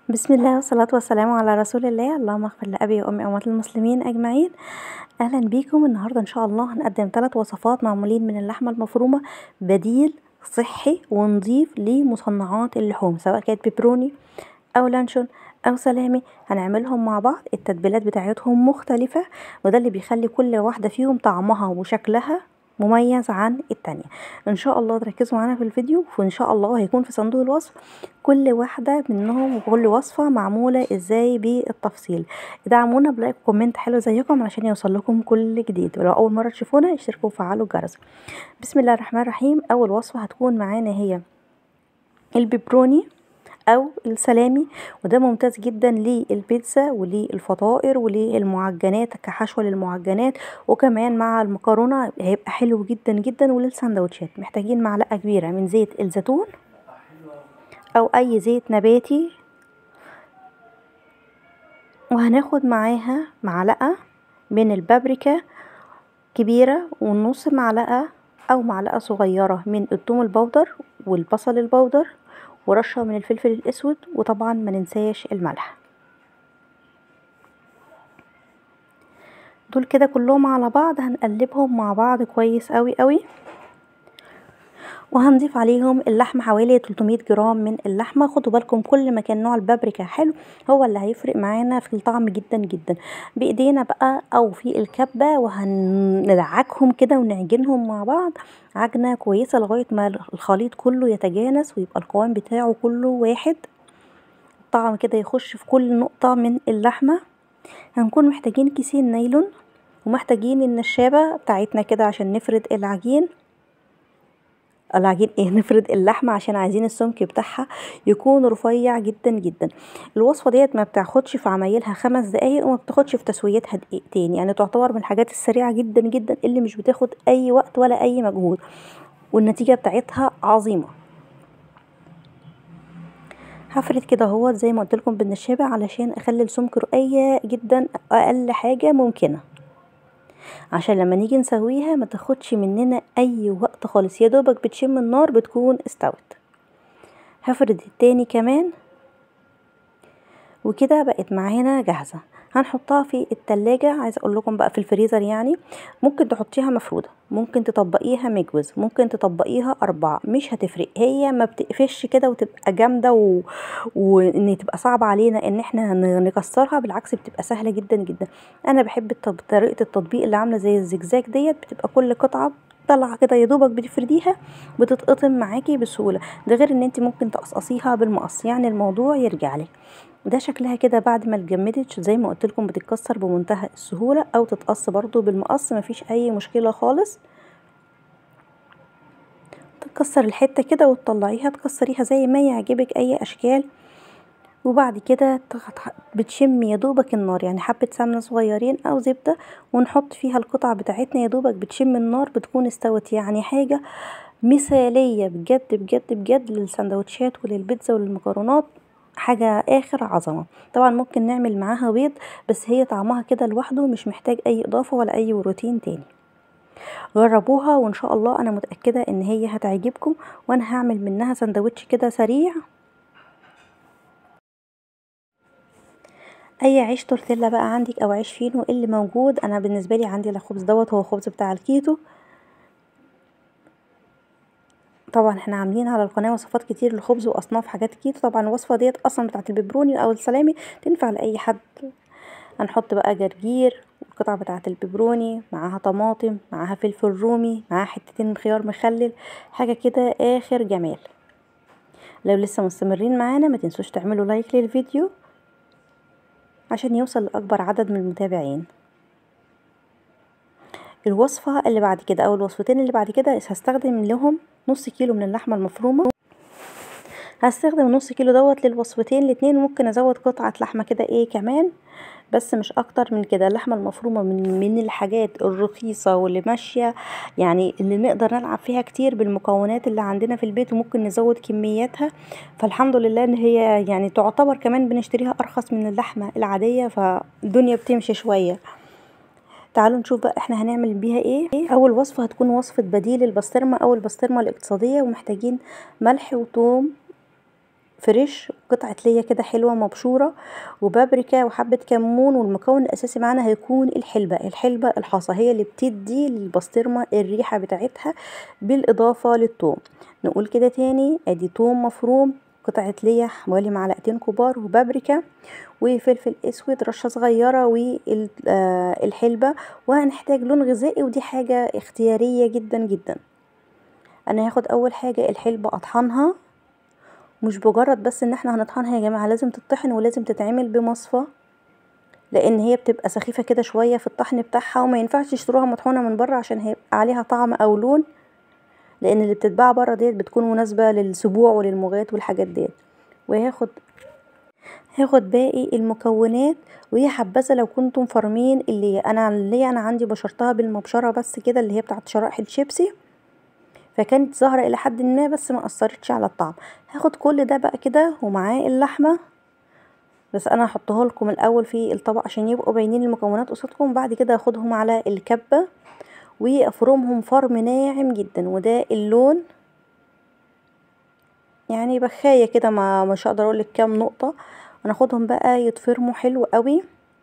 بسم الله والصلاة والسلام على رسول الله اللهم اغفر لأبي وأمي وأموات المسلمين أجمعين أهلا بيكم النهاردة إن شاء الله هنقدم ثلاث وصفات معمولين من اللحمة المفرومة بديل صحي ونضيف لمصنعات اللحوم سواء كانت بيبروني أو لانشون أو سلامي هنعملهم مع بعض التتبيلات بتاعتهم مختلفة وده اللي بيخلي كل واحدة فيهم طعمها وشكلها مميز عن التانية ان شاء الله تركزوا معانا في الفيديو وان شاء الله هيكون في صندوق الوصف كل واحدة منهم وكل وصفة معمولة ازاي بالتفصيل ادعمونا بلايك وكومنت حلو زيكم عشان يوصل لكم كل جديد ولو اول مرة تشوفونا اشتركوا وفعلوا الجرس بسم الله الرحمن الرحيم اول وصفة هتكون معانا هي البيبروني او السلامي وده ممتاز جدا للبيتزا وللفطائر وللمعجنات كحشوة للمعجنات وكمان مع المكرونة هيبقى حلو جدا جدا وللسندوتشات محتاجين معلقة كبيرة من زيت الزيتون او اي زيت نباتي وهناخد معاها معلقة من البابريكا كبيرة ونص معلقة او معلقة صغيرة من الثوم البودر والبصل البودر ورشة من الفلفل الأسود وطبعا ما ننساش الملح دول كده كلهم على بعض هنقلبهم مع بعض كويس قوي قوي وهنضيف عليهم اللحمة حوالي 300 جرام من اللحمة خدوا بالكم كل ما كان نوع البابريكا حلو هو اللي هيفرق معانا في الطعم جدا جدا بايدينا بقى او في الكبة وهندعكهم كده ونعجنهم مع بعض عجنة كويسة لغاية ما الخليط كله يتجانس ويبقى القوام بتاعه كله واحد الطعم كده يخش في كل نقطة من اللحمة هنكون محتاجين كيسين نايلون ومحتاجين النشابة بتاعتنا كده عشان نفرد العجين العجين ايه نفرد اللحمه عشان عايزين السمك بتاعها يكون رفيع جدا جدا الوصفه ديت ما بتاخدش في عمايلها خمس دقايق وما بتاخدش في تسويتها دقيقتين يعني تعتبر من الحاجات السريعه جدا جدا اللي مش بتاخد اي وقت ولا اي مجهود والنتيجه بتاعتها عظيمه هفرد كده اهوت زي ما قلت لكم بالنشابه علشان اخلي السمك رقيق جدا اقل حاجه ممكنه عشان لما نيجي نسويها ما تاخدش مننا اي وقت خالص يا دوبك بتشم النار بتكون استوت هفرد التاني كمان وكده بقت معانا جاهزه هنحطها في التلاجة عايزه اقول لكم بقى في الفريزر يعني ممكن تحطيها مفروده ممكن تطبقيها مجوز ممكن تطبقيها اربعه مش هتفرق هي ما بتقفش كده وتبقى جامده و... وان تبقى صعبه علينا ان احنا نكسرها بالعكس بتبقى سهله جدا جدا انا بحب التط... طريقه التطبيق اللي عامله زي الزجزاج ديت بتبقى كل قطعه طالعه كده يا دوبك بتفرديها بتتقطم معاكي بسهوله ده غير ان انت ممكن تقصقصيها بالمقص يعني الموضوع يرجع لك ده شكلها كده بعد ما اتجمدت زي ما قلت لكم بتتكسر بمنتهى السهوله او تتقص برضو بالمقص مفيش اي مشكله خالص تكسر الحته كده وتطلعيها تكسريها زي ما يعجبك اي اشكال وبعد كده بتشمي يا دوبك النار يعني حبه سمنه صغيرين او زبده ونحط فيها القطع بتاعتنا يا دوبك بتشم النار بتكون استوت يعني حاجه مثاليه بجد بجد بجد للسندوتشات وللبيتزا وللمكرونات حاجة آخر عظمة طبعا ممكن نعمل معاها بيض بس هي طعمها كده لوحده مش محتاج أي إضافة ولا أي بروتين تاني جربوها وإن شاء الله أنا متأكدة إن هي هتعجبكم وأنا هعمل منها سندوتش كده سريع اي عيش تورتيلا بقى عندك او عيش فينو اللي موجود انا بالنسبه لي عندي الخبز دوت هو خبز بتاع الكيتو طبعا احنا عاملين على القناه وصفات كتير للخبز واصناف حاجات كيتو طبعا الوصفه ديت اصلا بتاعه البيبروني او السلامي تنفع لاي حد هنحط بقى جرجير القطعه بتاعه البيبروني معاها طماطم معاها فلفل رومي معاها حتتين خيار مخلل حاجه كده اخر جمال لو لسه مستمرين معانا ما تنسوش تعملوا لايك للفيديو عشان يوصل لاكبر عدد من المتابعين الوصفة اللي بعد كده او الوصفتين اللي بعد كده هستخدم لهم نص كيلو من اللحمة المفرومة هستخدم نص كيلو دوت للوصفتين الاتنين ممكن ازود قطعة لحمة كده ايه كمان بس مش اكتر من كده اللحمة المفرومة من, من الحاجات الرخيصة واللي ماشية يعني اللي نقدر نلعب فيها كتير بالمكونات اللي عندنا في البيت وممكن نزود كمياتها فالحمد لله ان هي يعني تعتبر كمان بنشتريها ارخص من اللحمة العادية فالدنيا بتمشي شوية تعالوا نشوف بقى احنا هنعمل بيها ايه اول وصفه هتكون وصفه بديل البسطرمه او البسطرمه الاقتصاديه ومحتاجين ملح وثوم فريش قطعه ليا كده حلوه مبشوره وبابريكا وحبه كمون والمكون الاساسي معانا هيكون الحلبه الحلبه الحصى هي اللي بتدي للبسطرمه الريحه بتاعتها بالاضافه للثوم نقول كده تاني ادي ثوم مفروم قطعه ليا حوالي معلقتين كبار وبابريكا وفلفل اسود رشه صغيره والحلبه وهنحتاج لون غذائي ودي حاجه اختياريه جدا جدا انا هاخد اول حاجه الحلبه اطحنها مش مجرد بس ان احنا هنطحنها يا جماعه لازم تطحن ولازم تتعمل بمصفى لان هي بتبقى سخيفه كده شويه في الطحن بتاعها وما ينفعش تشتروها مطحونه من بره عشان هيبقى عليها طعم او لون لان اللي بتتباع بره ديت بتكون مناسبه للسبوع وللمغات والحاجات ديت وهاخد هاخد باقي المكونات وهي حبذا لو كنتم فرمين اللي انا اللي انا عندي بشرتها بالمبشره بس كده اللي هي بتاعت شرائح الشيبسي فكانت ظاهره الى حد ما بس ما اثرتش على الطعم هاخد كل ده بقى كده ومعاه اللحمه بس انا هحطها لكم الاول في الطبق عشان يبقوا باينين المكونات قصادكم بعد كده هاخدهم على الكبه وافرمهم فرم ناعم جدا وده اللون يعني بخايه كده ما مش هقدر اقول لك كام نقطه هناخدهم بقى يتفرموا حلو قوي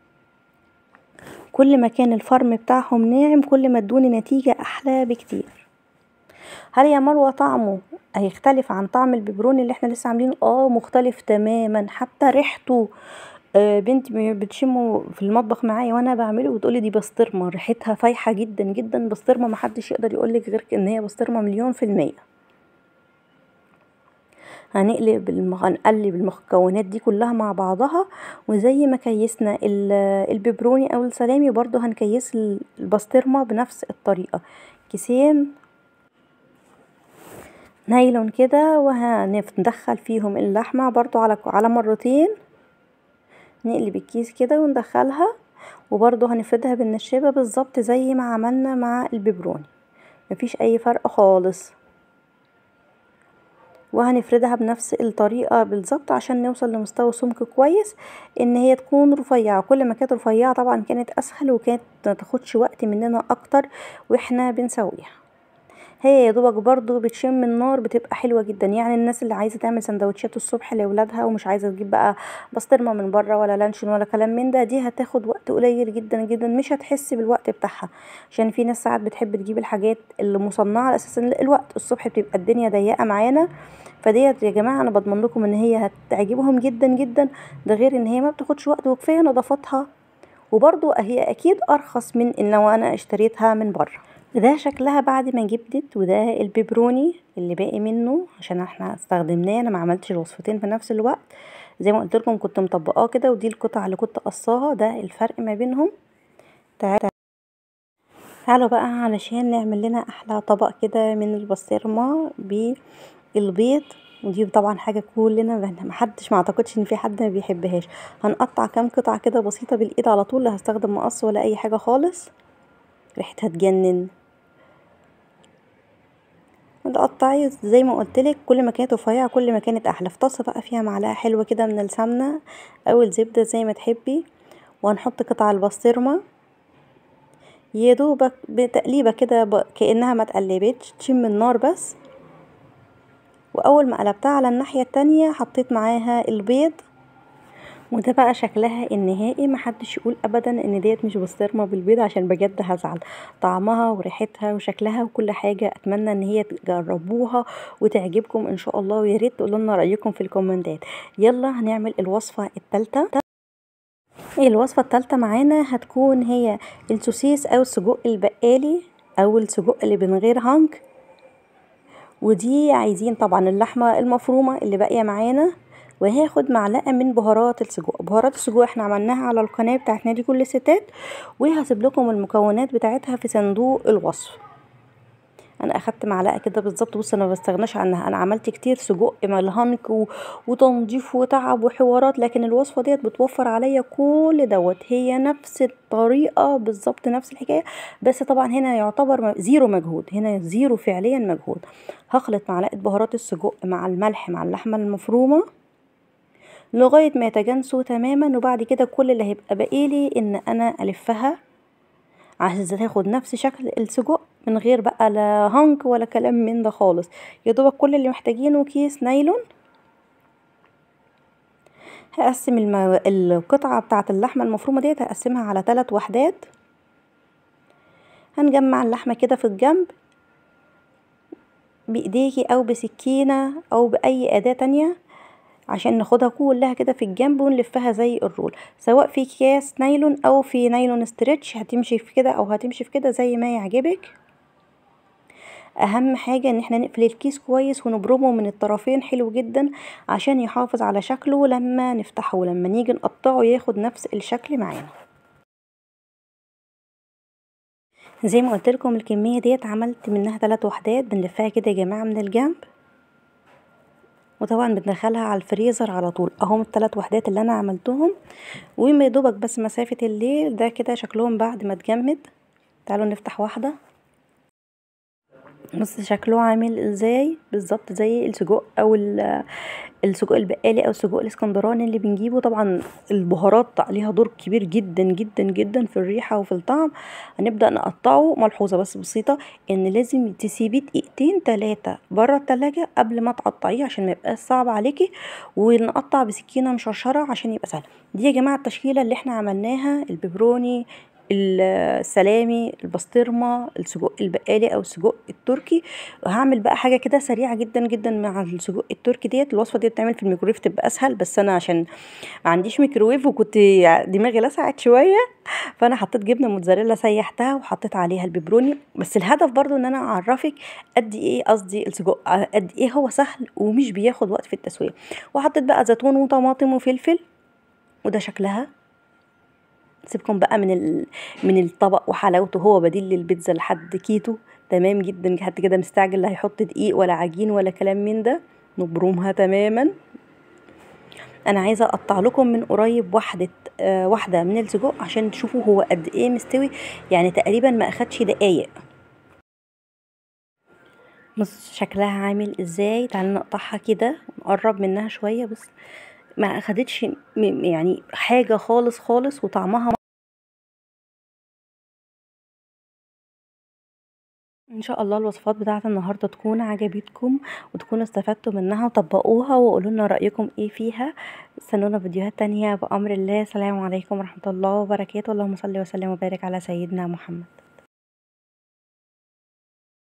كل ما كان الفرم بتاعهم ناعم كل ما ادوني نتيجه احلى بكتير هل يا مروه طعمه هيختلف عن طعم البيبروني اللي احنا لسه عاملينه اه مختلف تماما حتى ريحته آه بنتي بتشمه في المطبخ معايا وانا بعمله وتقولي دي بسطرمه ريحتها فايحه جدا جدا بسطرمه محدش يقدر يقولك غير ان هي بسطرمه مليون في الميه هنقلب المخ... هنقلب المكونات دي كلها مع بعضها وزي ما كيسنا البيبروني او السلامي برضو هنكيس البسطرمه بنفس الطريقه كيسين نايلون كده وهندخل فيهم اللحمه برضو على على مرتين نقلب الكيس كده وندخلها وبرضو هنفردها بالنشابه بالظبط زي ما عملنا مع البيبروني مفيش اي فرق خالص وهنفردها بنفس الطريقة بالظبط عشان نوصل لمستوى سمك كويس ان هي تكون رفيعة كل ما كانت رفيعة طبعا كانت اسهل وكانت متاخدش وقت مننا اكتر واحنا بنسويها هي يا دوبك برضو بتشم النار بتبقى حلوه جدا يعني الناس اللي عايزه تعمل سندوتشات الصبح لاولادها ومش عايزه تجيب بقى بسطرمه من بره ولا لانشون ولا كلام من ده دي هتاخد وقت قليل جدا جدا مش هتحس بالوقت بتاعها عشان في ناس ساعات بتحب تجيب الحاجات اللي مصنعه على اساس ان الوقت الصبح بتبقى الدنيا ضيقه معانا فديت يا جماعه انا بضمن لكم ان هي هتعجبهم جدا جدا ده غير ان هي ما بتاخدش وقت وكفايه نظافتها وبرضو هي اكيد ارخص من ان لو انا اشتريتها من بره ده شكلها بعد ما جبدت وده البيبروني اللي باقي منه عشان احنا استخدمناه انا ما عملتش الوصفتين في نفس الوقت زي ما قلت لكم كنت مطبقاه كده ودي القطع اللي كنت قصاها ده الفرق ما بينهم تعالوا تعالوا بقى علشان نعمل لنا احلى طبق كده من البسطرمه بالبيض ودي طبعا حاجه كلنا محدش ما اعتقدش ان في حد ما بيحبهاش هنقطع كام قطعه كده بسيطه بالايد على طول لا هستخدم مقص ولا اي حاجه خالص ريحتها تجنن تقطعي زي ما قلتلك كل ما كانت رفيعه كل ما كانت احلى في طاسه بقى فيها معلقه حلوه كده من السمنه او الزبده زي ما تحبي وهنحط قطع البسطرمه يا دوبك بتقليبه كده كانها ما اتقلبتش تشم النار بس واول ما قلبتها على الناحيه التانية حطيت معاها البيض وده بقى شكلها النهائي محدش يقول ابدا ان ديت مش بسطرمه بالبيض عشان بجد هزعل طعمها وريحتها وشكلها وكل حاجه اتمنى ان هي تجربوها وتعجبكم ان شاء الله ويا ريت تقولوا لنا رايكم في الكومنتات يلا هنعمل الوصفه الثالثه الوصفه الثالثه معانا هتكون هي السوسيس او السجق البقالي او السجق اللي من غير هانك ودي عايزين طبعا اللحمه المفرومه اللي باقيه معانا وهاخد معلقه من بهارات السجق بهارات السجق احنا عملناها على القناه بتاعت نادي كل الستات وهسيب لكم المكونات بتاعتها في صندوق الوصف انا اخدت معلقه كده بالظبط بص انا ما بستغناش عنها انا عملت كتير سجق ملهنك و... وتنظيف وتعب وحوارات لكن الوصفه ديت بتوفر عليا كل دوت هي نفس الطريقه بالظبط نفس الحكايه بس طبعا هنا يعتبر زيرو مجهود هنا زيرو فعليا مجهود هخلط معلقه بهارات السجق مع الملح مع اللحمه المفرومه لغايه ما يتجانسوا تماما وبعد كده كل اللي هيبقى باقيلي ان انا الفها عايزه تاخد نفس شكل السجق من غير بقى لا هنك ولا كلام من ده خالص يا دوبك كل اللي محتاجينه كيس نايلون هقسم الم... القطعة بتاعة اللحمة المفرومة ديت هقسمها على ثلاث وحدات هنجمع اللحمة كده في الجنب بايديكي او بسكينة او باي اداة تانية عشان ناخدها كلها كده في الجنب ونلفها زي الرول سواء في اكياس نايلون او في نايلون ستريتش هتمشي في كده او هتمشي في كده زي ما يعجبك اهم حاجة ان احنا نقفل الكيس كويس ونبرمه من الطرفين حلو جدا عشان يحافظ على شكله لما نفتحه ولما نيجي نقطعه ياخد نفس الشكل معانا زي ما قلت لكم الكميه ديت عملت منها ثلاث وحدات بنلفها كده يا جماعه من الجنب وطبعا بندخلها على الفريزر على طول اهم الثلاث وحدات اللي انا عملتهم وما يدوبك بس مسافه الليل ده كده شكلهم بعد ما تجمد تعالوا نفتح واحده بص شكله عامل ازاي بالظبط زي السجق او السجق البقالي او السجق الاسكندراني اللي بنجيبه طبعا البهارات عليها دور كبير جدا جدا جدا في الريحه وفي الطعم هنبدا نقطعه ملحوظه بس بسيطه ان لازم تسيبيه دقيقتين تلاتة بره التلاجة قبل ما تقطعيه عشان ما يبقاش صعب عليكي ونقطع بسكينه مشرشره عشان يبقى سهل دي يا جماعه التشكيله اللي احنا عملناها البيبروني السلامي البسطرمه السجق البقالي او السجق التركي هعمل بقى حاجه كده سريعه جدا جدا مع السجق التركي ديت الوصفه دي بتتعمل في الميكرويف تبقى اسهل بس انا عشان ما عنديش ميكرويف وكنت دماغي لسعت شويه فانا حطيت جبنه موتزاريلا سيحتها وحطيت عليها البيبروني بس الهدف برضو ان انا اعرفك قد ايه قصدي السجق قد ايه هو سهل ومش بياخد وقت في التسويه وحطيت بقى زيتون وطماطم وفلفل وده شكلها سيبكم بقى من من الطبق وحلاوته هو بديل للبيتزا لحد كيتو تمام جدا حد كده مستعجل لا هيحط دقيق ولا عجين ولا كلام من ده نبرمها تماما انا عايزه اقطع لكم من قريب واحده آه واحده من السجق عشان تشوفوا هو قد ايه مستوي يعني تقريبا ما اخدش دقايق بص شكلها عامل ازاي تعالوا نقطعها كده نقرب منها شويه بص ما اخدتش يعني حاجه خالص خالص وطعمها ان شاء الله الوصفات بتاعه النهارده تكون عجبتكم وتكونوا استفدتوا منها وطبقوها وقولوا لنا رايكم ايه فيها استنونا فيديوهات تانية بامر الله السلام عليكم ورحمه الله وبركاته اللهم صل وسلم وبارك على سيدنا محمد